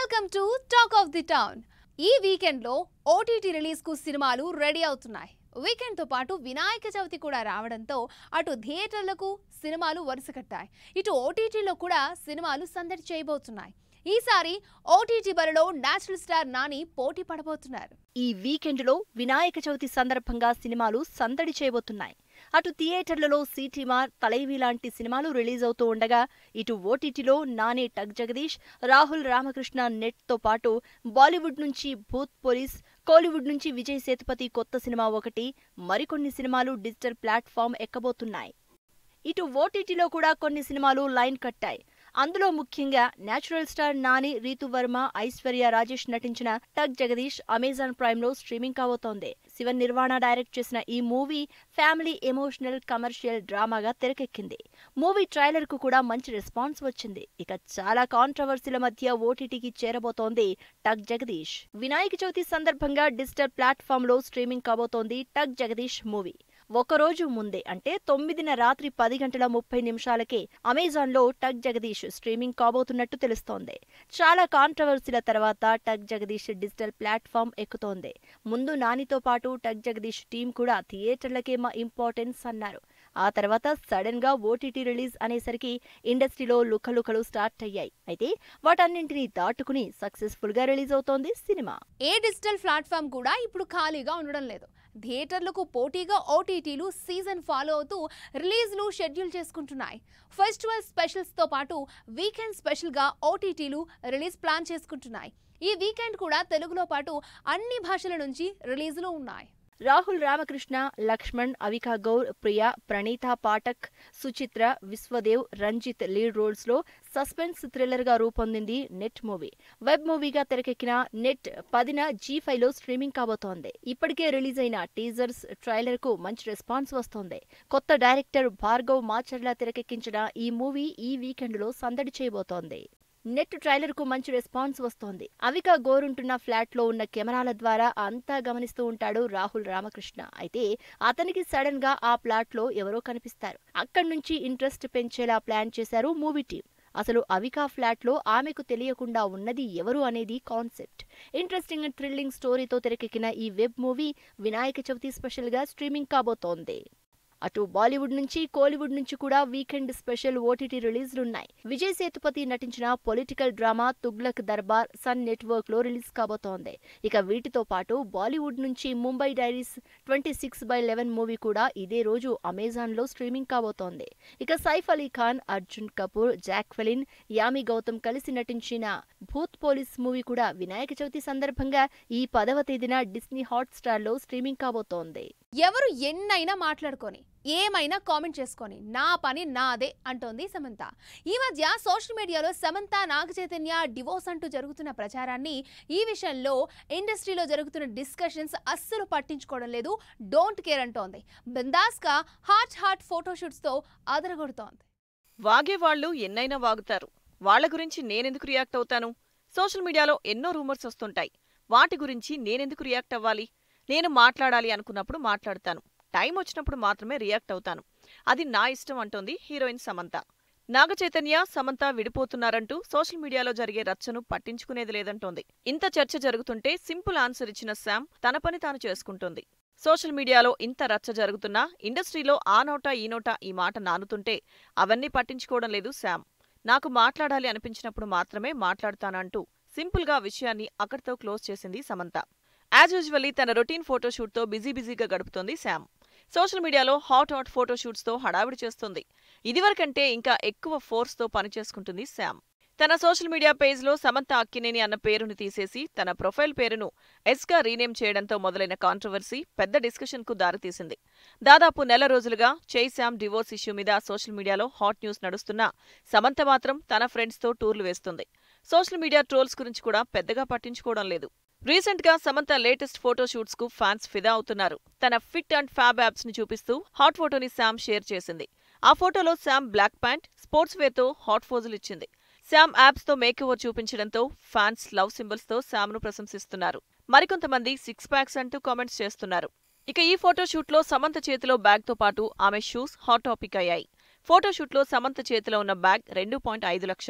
welcome to talk of the town ఈ వీకెండ్లో OTT రిలీజ్కు సినిమాలు రెడీ అవుతున్నాయి వీకెండ్తో పాటు వినాయక చవితి కూడా రావడంతో అటు థియేటర్లకు సినిమాలు వరుస కట్టాయి ఇటు ఓటీటీలో కూడా సినిమాలు సందడి చేయబోతున్నాయి ఈసారి ఓటీటీ బరిలో నేచురల్ స్టార్ నాని పోటీ పడబోతున్నారు ఈ వీకెండ్లో వినాయక చవితి సందర్భంగా సినిమాలు సందడి చేయబోతున్నాయి అటు థియేటర్లలో సిటీమార్ తలైవి లాంటి సినిమాలు రిలీజ్ అవుతూ ఉండగా ఇటు ఓటీటీలో నాని టక్ జగదీష్ రాహుల్ రామకృష్ణ నెట్ తో పాటు బాలీవుడ్ నుంచి భూత్ పోలీస్ కోలీవుడ్ నుంచి విజయ్ సేతుపతి కొత్త సినిమా ఒకటి మరికొన్ని సినిమాలు డిజిటల్ ప్లాట్ఫామ్ ఎక్కబోతున్నాయి ఇటు ఓటీటీలో కూడా కొన్ని సినిమాలు లైన్ కట్టాయి అందులో ముఖ్యంగా నేచురల్ స్టార్ నాని రీతు వర్మ ఐశ్వర్య రాజేష్ నటించిన టగ్ జగదీష్ అమెజాన్ ప్రైమ్ లో స్ట్రీమింగ్ కాబోతోంది శివన్ నిర్వాణ డైరెక్ట్ చేసిన ఈ మూవీ ఫ్యామిలీ ఎమోషనల్ కమర్షియల్ డ్రామాగా తెరకెక్కింది మూవీ ట్రైలర్ కు కూడా మంచి రెస్పాన్స్ వచ్చింది ఇక చాలా కాంట్రవర్సీల మధ్య ఓటీటీకి చేరబోతోంది టగ్ జగదీష్ వినాయక చవితి సందర్భంగా డిజిటల్ ప్లాట్ఫామ్ లో స్ట్రీమింగ్ కాబోతోంది టగ్ జగదీష్ మూవీ ఒకరోజు ముందే అంటే తొమ్మిదిన రాత్రి పది గంటల ముప్పై నిమిషాలకే అమెజాన్ లో టగ్ జగదీష్ స్ట్రీమింగ్ కాబోతున్నట్టు తెలుస్తోంది చాలా కాంట్రవర్సీల తర్వాత టగ్ జగదీష్ డిజిటల్ ప్లాట్ఫామ్ ఎక్కుతోంది ముందు నానితో పాటు టగ్ జగదీష్ టీం కూడా థియేటర్లకే మా ఇంపార్టెన్స్ అన్నారు ఆ తర్వాత సడన్ గా ఓటీటీ రిలీజ్ అనేసరికి ఇండస్ట్రీలో లుకలుకలు స్టార్ట్ అయ్యాయి అయితే వాటన్నింటినీ దాటుకుని సక్సెస్ఫుల్ గా రిలీజ్ అవుతోంది సినిమా ఏ డిజిటల్ ప్లాట్ఫామ్ కూడా ఇప్పుడు ఖాళీగా ఉండడం లేదు థియేటర్లకు పోటీగా ఓటీటీలు సీజన్ ఫాలో అవుతూ రిలీజ్లు షెడ్యూల్ చేసుకుంటున్నాయి ఫెస్టివల్ స్పెషల్స్తో పాటు వీకెండ్ స్పెషల్గా ఓటీటీలు రిలీజ్ ప్లాన్ చేసుకుంటున్నాయి ఈ వీకెండ్ కూడా తెలుగులో పాటు అన్ని భాషల నుంచి రిలీజులు ఉన్నాయి రాహుల్ రామకృష్ణ లక్ష్మణ్ అవికా గౌర్ ప్రియా ప్రణీత పాఠక్ సుచిత్ర విశ్వదేవ్ రంజిత్ లీడ్ రోల్స్ లో సస్పెన్స్ థ్రిల్లర్ గా రూపొందింది నెట్ మూవీ వెబ్ మూవీగా తెరకెక్కిన నెట్ పదిన జీ ఫైవ్ లో స్ట్రీమింగ్ కాబోతోంది ఇప్పటికే రిలీజ్ అయిన టీజర్స్ ట్రైలర్ కు మంచి రెస్పాన్స్ వస్తోంది కొత్త డైరెక్టర్ భార్గవ్ మాచర్ల తెరకెక్కించిన ఈ మూవీ ఈ వీకెండ్ లో సందడి చేయబోతోంది నెట్ ట్రైలర్ కు మంచి రెస్పాన్స్ వస్తోంది అవిక గోరుంటున్న ఫ్లాట్ లో ఉన్న కెమెరాల ద్వారా అంతా గమనిస్తూ ఉంటాడు రాహుల్ రామకృష్ణ అయితే అతనికి సడన్ గా ఆ ప్లాట్ లో ఎవరో కనిపిస్తారు అక్కడి నుంచి ఇంట్రెస్ట్ పెంచేలా ప్లాన్ చేశారు మూవీ టీం అసలు అవికా ఫ్లాట్ లో ఆమెకు తెలియకుండా ఉన్నది ఎవరు అనేది కాన్సెప్ట్ ఇంట్రెస్టింగ్ అండ్ థ్రిల్లింగ్ స్టోరీతో తెరకెక్కిన ఈ web movie Vinayaka Chavithi special గా స్ట్రీమింగ్ కాబోతోంది అటు బాలీవుడ్ నుంచి కోలీవుడ్ నుంచి కూడా వీకెండ్ స్పెషల్ ఓటీటీ రిలీజ్లున్నాయి విజయ్ సేతుపతి నటించిన political drama Tughlaq Durbar Sun network లో రిలీజ్ కాబోతోంది ఇక వీటితో పాటు బాలీవుడ్ నుంచి Mumbai diaries twenty six by eleven movie కూడా ఇదే రోజు అమెజాన్ లో స్ట్రీమింగ్ కాబోతోంది ఇక సైఫ్ అలీ ఖాన్ అర్జున్ కపూర్ జాక్వెలిన్ యామి గౌతమ్ కలిసి నటించిన భూత్ పోలీస్ మూవీ కూడా వినాయక చవితి సందర్భంగా ఈ పదవ తేదీన డిస్నీ హాట్ స్టార్ లో స్ట్రీమింగ్ కాబోతోంది ఎవరు ఎన్నైనా మాట్లాడుకొని ఏమైనా కామెంట్ చేసుకొని నా పని నాదే అంటోంది సమంత ఈ మధ్య సోషల్ మీడియాలో సమంత నాగ చైతన్య డివోర్స్ అంటూ జరుగుతున్న ప్రచారాన్ని ఈ విషయంలో ఇండస్ట్రీలో జరుగుతున్న డిస్కషన్స్ అస్సలు పట్టించుకోవడం లేదు డోంట్ కేర్ అంటోంది బిందాస్గా హాట్ హాట్ ఫోటోషూట్స్తో అదరగొడుతోంది వాగేవాళ్లు ఎన్నైనా వాగుతారు వాళ్ళ గురించి నేనెందుకు రియాక్ట్ అవుతాను సోషల్ మీడియాలో ఎన్నో రూమర్స్ వస్తుంటాయి వాటి గురించి నేనెందుకు రియాక్ట్ అవ్వాలి నేను మాట్లాడాలి అనుకున్నప్పుడు మాట్లాడతాను టైం వచ్చినప్పుడు మాత్రమే రియాక్ట్ అవుతాను అది నా ఇష్టం అంటోంది హీరోయిన్ సమంత నాగ చైతన్య సమంత విడిపోతున్నారంటూ సోషల్ మీడియాలో జరిగే రచ్చను పట్టించుకునేది లేదంటోంది ఇంత చర్చ జరుగుతుంటే సింపుల్ ఆన్సర్ ఇచ్చిన శామ్ తన పని తాను చేసుకుంటోంది సోషల్ మీడియాలో ఇంత రచ్చ జరుగుతున్నా ఇండస్ట్రీలో ఆ నోట ఈ నోట ఈ మాట నానుతుంటే అవన్నీ పట్టించుకోవడం లేదు శామ్ నాకు మాట్లాడాలి అనిపించినప్పుడు మాత్రమే మాట్లాడతానంటూ సింపుల్గా విషయాన్ని అక్కడితో క్లోజ్ చేసింది సమంత యాజ్ యూజువల్లీ తన రొటీన్ ఫోటోషూట్తో బిజీ బిజీగా గడుపుతోంది శామ్ సోషల్ మీడియాలో హాట్ హాట్ ఫోటోషూట్స్తో హడావిడి చేస్తుంది ఇదివరకంటే ఇంకా ఎక్కువ ఫోర్స్తో పనిచేసుకుంటుంది శామ్ తన సోషల్ మీడియా పేజ్లో సమంత అక్కినేని అన్న పేరును తీసేసి తన ప్రొఫైల్ పేరును ఎస్గా రీనేమ్ చేయడంతో మొదలైన కాంట్రవర్సీ పెద్ద డిస్కషన్కు దారితీసింది దాదాపు నెల రోజులుగా చై శామ్ డివోర్స్ ఇష్యూ మీద సోషల్ మీడియాలో హాట్ న్యూస్ నడుస్తున్నా సమంత మాత్రం తన ఫ్రెండ్స్తో టూర్లు వేస్తుంది సోషల్ మీడియా ట్రోల్స్ గురించి కూడా పెద్దగా పట్టించుకోవడం లేదు రీసెంట్ గా సమంత లేటెస్ట్ ఫోటో షూట్స్ కు ఫ్యాన్స్ ఫిదా అవుతున్నారు తన ఫిట్ అండ్ ఫ్యాబ్ యాప్స్ ని చూపిస్తూ హాట్ ఫోటోని శామ్ షేర్ చేసింది ఆ ఫోటోలో Sam black pant sports wear తో హాట్ ఫోజులు ఇచ్చింది శామ్ యాప్స్ తో మేకోవర్ చూపించడంతో ఫ్యాన్స్ లవ్ సింబల్స్ తో శామ్ ను ప్రశంసిస్తున్నారు మరికొంతమంది సిక్స్ ప్యాక్స్ అంటూ కామెంట్స్ చేస్తున్నారు ఇక ఈ ఫోటోషూట్లో సమంత చేతిలో బ్యాగ్తో పాటు ఆమె షూస్ హాట్ టాపిక్ అయ్యాయి ఫోటోషూట్లో సమంత చేతిలో ఉన్న బ్యాగ్ రెండు పాయింట్ ఐదు లక్షలు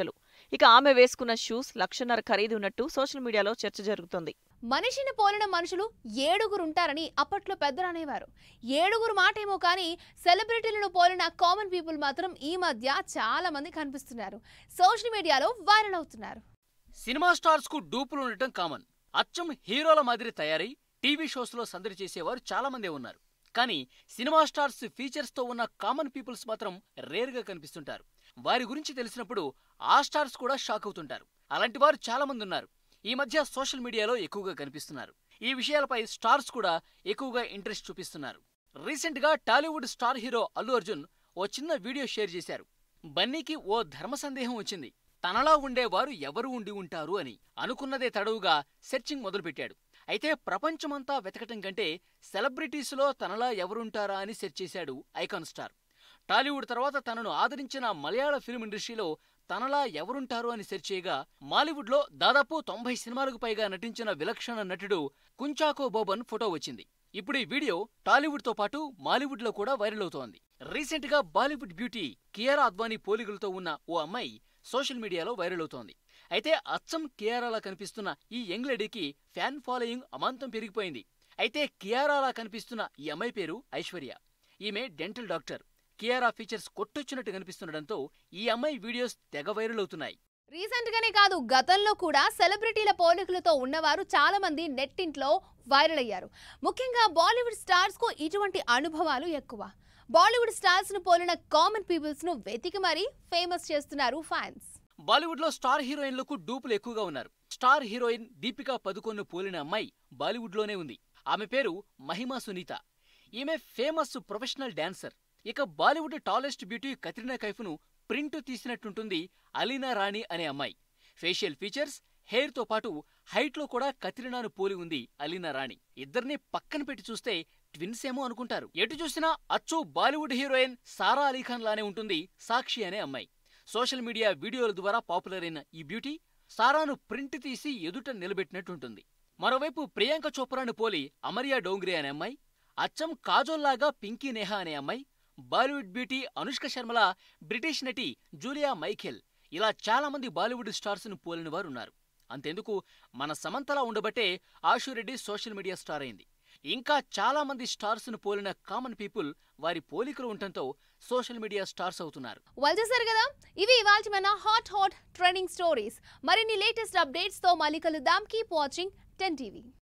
ఇక ఆమె వేసుకున్న షూస్ లక్షన్నర ఖరీదు ఉన్నట్టు సోషల్ మీడియాలో చర్చ జరుగుతోంది మనిషిని పోలిన మనుషులు ఏడుగురు ఉంటారని అప్పట్లో పెద్దలు అనేవారు ఏడుగురు మాటేమో కానీ సెలబ్రిటీలను పోలిన కామన్ పీపుల్ మాత్రం ఈ మధ్య చాలా మంది కనిపిస్తున్నారు సోషల్ మీడియాలో వైరల్ అవుతున్నారు సినిమా స్టార్స్ కు డూపులు ఉండటం కామన్ అచ్చం హీరోల మాదిరి తయారై టీవీ షోస్ లో సందడి చేసేవారు చాలా మందే ఉన్నారు కానీ సినిమా స్టార్స్ ఫీచర్స్ తో ఉన్న కామన్ పీపుల్స్ మాత్రం రేర్ గా కనిపిస్తుంటారు వారి గురించి తెలిసినప్పుడు ఆ స్టార్స్ కూడా షాక్ అవుతుంటారు అలాంటి వారు చాలా మంది ఉన్నారు ఈ మధ్య సోషల్ మీడియాలో ఎక్కువగా కనిపిస్తున్నారు ఈ విషయాలపై స్టార్స్ కూడా ఎక్కువగా ఇంట్రెస్ట్ చూపిస్తున్నారు రీసెంట్ గా టాలీవుడ్ స్టార్ హీరో అల్లు అర్జున్ ఓ చిన్న వీడియో షేర్ చేశారు బన్నీకి ఓ ధర్మ సందేహం వచ్చింది తనలా ఉండేవారు ఎవరు ఉండి ఉంటారు అని అనుకున్నదే తడవుగా సెర్చింగ్ మొదలుపెట్టాడు అయితే ప్రపంచమంతా వెతకటం కంటే సెలబ్రిటీస్లో తనలా ఎవరుంటారా అని సెర్చ్ చేశాడు ఐకాన్ స్టార్ టాలీవుడ్ తర్వాత తనను ఆదరించిన మలయాళ ఫిల్మ్ ఇండస్ట్రీలో తనలా ఎవరుంటారు అని సెర్చ్ చేయగా మాలీవుడ్లో దాదాపు తొంభై సినిమాలకు పైగా నటించిన విలక్షణ నటుడు కుంచాకో బోబన్ ఫోటో వచ్చింది ఇప్పుడు ఈ వీడియో టాలీవుడ్ తో పాటు మాలీవుడ్ లో కూడా వైరల్ అవుతోంది రీసెంట్ గా బాలీవుడ్ బ్యూటీ కియారా అద్వానీ పోలికలతో ఉన్న ఓ అమ్మాయి సోషల్ మీడియాలో వైరల్ అవుతోంది అయితే అచ్చం కియారాలా కనిపిస్తున్న ఈ యంగ్ లేడీకి ఫ్యాన్ ఫాలోయింగ్ అమాంతం పెరిగిపోయింది అయితే కియారాలా కనిపిస్తున్న ఈ అమ్మాయి పేరు ఐశ్వర్య ఈమె డెంటల్ డాక్టర్ కియారా ఫీచర్స్ కొట్టొచ్చినట్టు కనిపిస్తుండటంతో ఈ అమ్మాయి వీడియోస్ తెగ వైరల్ అవుతున్నాయి రీసెంట్ గానే కాదు గతంలో కూడా సెలబ్రిటీల పోలికలతో ఉన్నవారు చాలా మంది నెట్టింట్లో వైరల్ అయ్యారు ముఖ్యంగా బాలీవుడ్ స్టార్స్ కు ఇటువంటి అనుభవాలు ఎక్కువ బాలీవుడ్ స్టార్స్ ను పోలిన కామన్ పీపుల్స్ ను వెతికి మరీ ఫేమస్ చేస్తున్నారు ఫ్యాన్స్ బాలీవుడ్ లో స్టార్ హీరోయిన్లకు డూపులు ఎక్కువగా ఉన్నారు స్టార్ హీరోయిన్ దీపికా పదుకొన్ను పోలిన అమ్మాయి బాలీవుడ్ లోనే ఉంది ఆమె పేరు మహిమా సునీత ఈమె ఫేమస్ ప్రొఫెషనల్ డాన్సర్ ఇక బాలీవుడ్ టాలెస్ట్ బ్యూటీ కత్రినా కైఫ్ను ప్రింట్ తీసినట్టుంటుంది అలీనా రాణి అనే అమ్మాయి ఫేషియల్ ఫీచర్స్ హెయిర్ తో పాటు హైట్ లో కూడా కత్రినాను పోలి ఉంది అలీనా రాణి ఇద్దరిని పక్కన పెట్టి చూస్తే ట్విన్స్ ఏమో అనుకుంటారు ఎటు చూసినా అచ్చు బాలీవుడ్ హీరోయిన్ సారా అలీఖాన్ లానే ఉంటుంది సాక్షి అనే అమ్మాయి సోషల్ మీడియా వీడియోల ద్వారా పాపులర్ అయిన ఈ బ్యూటీ సారాను ప్రింట్ తీసి ఎదుట నిలబెట్టినట్టుంటుంది మరోవైపు ప్రియాంక చోప్రాను పోలి అమరియా డోంగ్రే అనే అమ్మాయి అచ్చం కాజోల్లాగా పింకీ నేహా అనే అమ్మాయి బాలీవుడ్ బ్యూటీ అనుష్క శర్మల బ్రిటిష్ నటి జూలియా మైఖెల్ ఇలా చాలా మంది బాలీవుడ్ స్టార్స్ ను పోలిన వారు ఉన్నారు అంతెందుకు మన సమంతలా ఉండబట్టే ఆశురెడ్డి సోషల్ మీడియా స్టార్ అయింది ఇంకా చాలా మంది స్టార్స్ ను పోలిన కామన్ పీపుల్ వారి పోలికలు ఉండటంతో సోషల్ మీడియా స్టార్స్ అవుతున్నారు వాళ్ళు చేశారు కదా ఇవి ఇవాళ మన హాట్ హాట్ ట్రెండింగ్ స్టోరీస్ మరిన్ని లేటెస్ట్ అప్డేట్స్ తో మళ్ళీ కలుద్దాం కీప్ వాచింగ్ టెన్ టీవీ